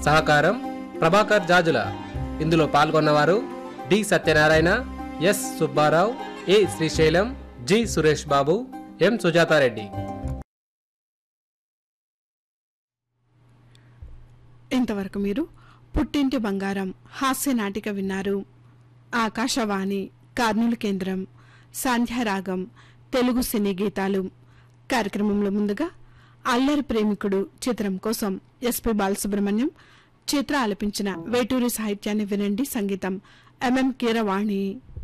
సహకారం ప్రభాకర్ జాజుల ఇందులో పాల్గొన్నవారు D Satyanarayana S Subbarao A Srisailam G Suresh Babu M Sujatha Reddy ఇంతవరకు మీరు పుట్టింటి బంగారం హాస్య నాటిక విన్నారు ఆకాశవాణి కర్నూలు కేంద్రం సంధ్యారాగం తెలుగు సినీ గీతాలు కార్యక్రమంలో ముందుగా అల్లరి ప్రేమికుడు చిత్రం కోసం ఎస్పి బాలసుబ్రహ్మణ్యం చిత్ర ఆలపించిన వేటూరి సాహిత్యాన్ని వినండి సంగీతం ఎంఎం కీరవాణి